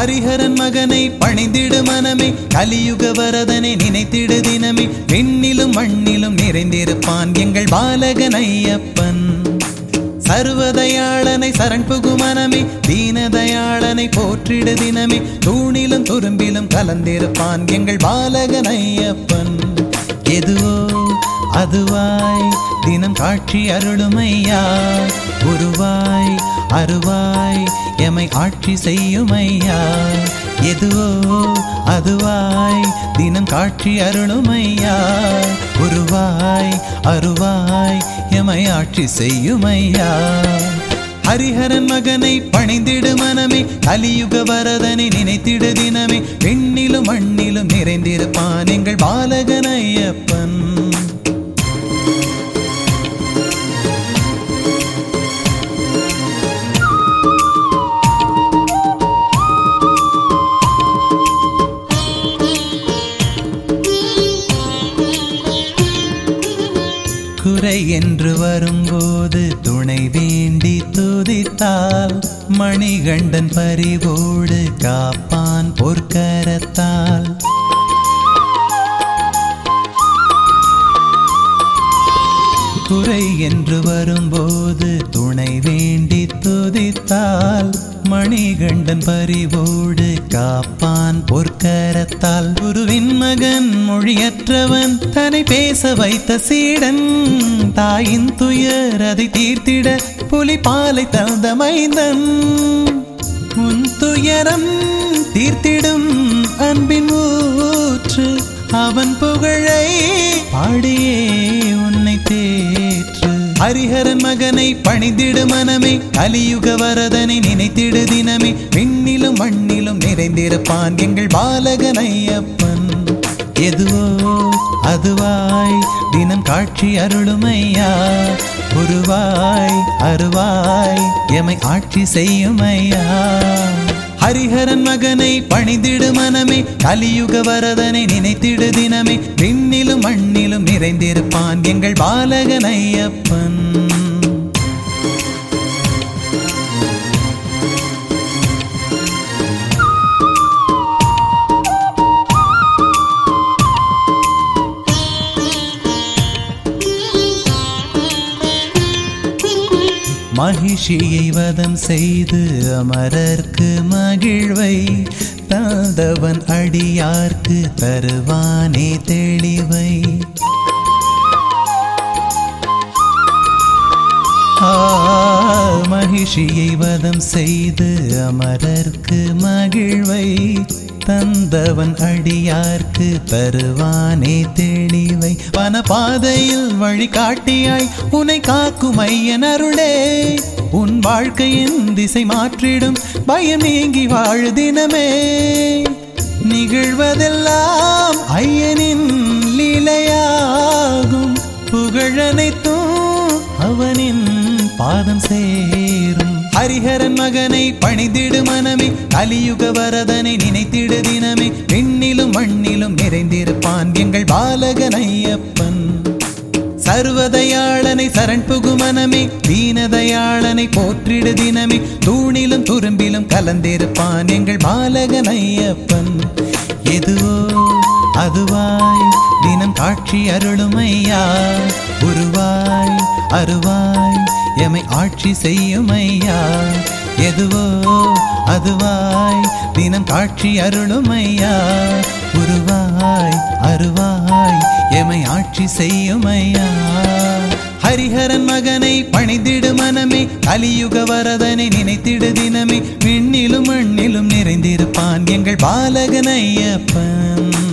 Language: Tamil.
ஹரிஹரன் மகனை பணிந்திடு மனமே கலியுக வரதனை நினைத்திடு தினமே விண்ணிலும் மண்ணிலும் நிறைந்திருப்பான் எங்கள் பாலகன் ஐயப்பன் சர்வதயாளனை சரண் புகு மனமே தீனதயாளனை போற்றிடு தினமே தூணிலும் துரும்பிலும் கலந்திருப்பான் எங்கள் பாலகன் ஐயப்பன் எதுவோ அதுவாய் தினம் காட்சி அருளுமையா உருவாய் அருவாய் எமை ஆட்சி செய்யுமையா எதுவோ அதுவாய் தினம் காட்சி அருளுமையா உருவாய் அருவாய் எமை ஆட்சி செய்யுமையா ஹரிஹரன் மகனை பணிந்திடு மனமே கலியுக வரதனை நினைத்திடு தினமே விண்ணிலும் மண்ணிலும் நிறைந்திருப்பான் எங்கள் பாலகன் ஐயப்பன் குறை என்று வரும்போது துணை வேண்டி துதித்தால் மணிகண்டன் பரிவோடு காப்பான் பொற்கரத்தால் குறை என்று வரும்போது துணை வேண்டி துதித்தால் மணிகண்டன் பரிவோடு காப்பான் பொற்கரத்தால் குருவின் மகன் மொழியற்றவன் தன்னை பேச வைத்த சீடன் தாயின் துயர் அதை தீர்த்திட புலி பாலை தந்த மைந்தன் உன் துயரம் தீர்த்திடும் அன்பின் ஊற்று அவன் புகழை பாடியே உன்னை தேற்று ஹரிஹரன் மகனை பணிந்திடு மனமே கலியுக வரதனை நினைத்திடு தினமே விண்ணிலும் மண்ணிலும் நிறைந்திருப்பான் எங்கள் பாலகன் ஐயப்பன் எதுவோ அதுவாய் தினம் காட்சி அருளுமையா உருவாய் அருவாய் எமை ஆட்சி செய்யுமையா ஹரிஹரன் மகனை பணிந்திடு மனமே கலியுக வரதனை நினைத்திடு தினமே விண்ணிலும் மண்ணிலும் நிறைந்திருப்பான் எங்கள் பாலகன் ஐயப்பன் மகிஷியை வதம் செய்து அமரர்க்கு மகிழ்வை தாதவன் அடியார்க்கு தருவானே தெளிவை ஆ, மகிஷியை வதம் செய்து அமரர்க்கு மகிழ்வை தந்தவன் அடியார்க்கு தருவானே தெளிவை வனபாதையில் வழிகாட்டியாய் உன்னை காக்கும் ஐயன் அருளே உன் வாழ்க்கையின் திசை மாற்றிடும் பயம் நீங்கி வாழு தினமே நிகழ்வதெல்லாம் ஐயனின் லீலையாகும் புகழனைத்தும் அவனின் பாதம் சேரும் ஹரிஹரன் மகனை பணிந்திடு மனமே கலியுக வரதனை நினைத்திடு தினமே விண்ணிலும் மண்ணிலும் நிறைந்திருப்பான் எங்கள் பாலகன் ஐயப்பன் சர்வதயாளனை சரண் புகு மனமே தீனதயாளனை போற்றிடு தினமே தூணிலும் துரும்பிலும் கலந்திருப்பான் எங்கள் பாலகன் ஐயப்பன் எதுவோ அதுவாய் தினம் காட்சி அருளுமையா உருவாய் அருவாய் எமை ஆட்சி செய்யுமையா எதுவோ அதுவாய் தினம் காட்சி அருளுமையா உருவாய் அருவாய் எமை ஆட்சி செய்யுமையா ஹரிஹரன் மகனை பணிந்திடு மனமே கலியுக வரதனை நினைத்திடு தினமே விண்ணிலும் மண்ணிலும் நிறைந்திருப்பான் எங்கள் பாலகன் ஐயப்பன்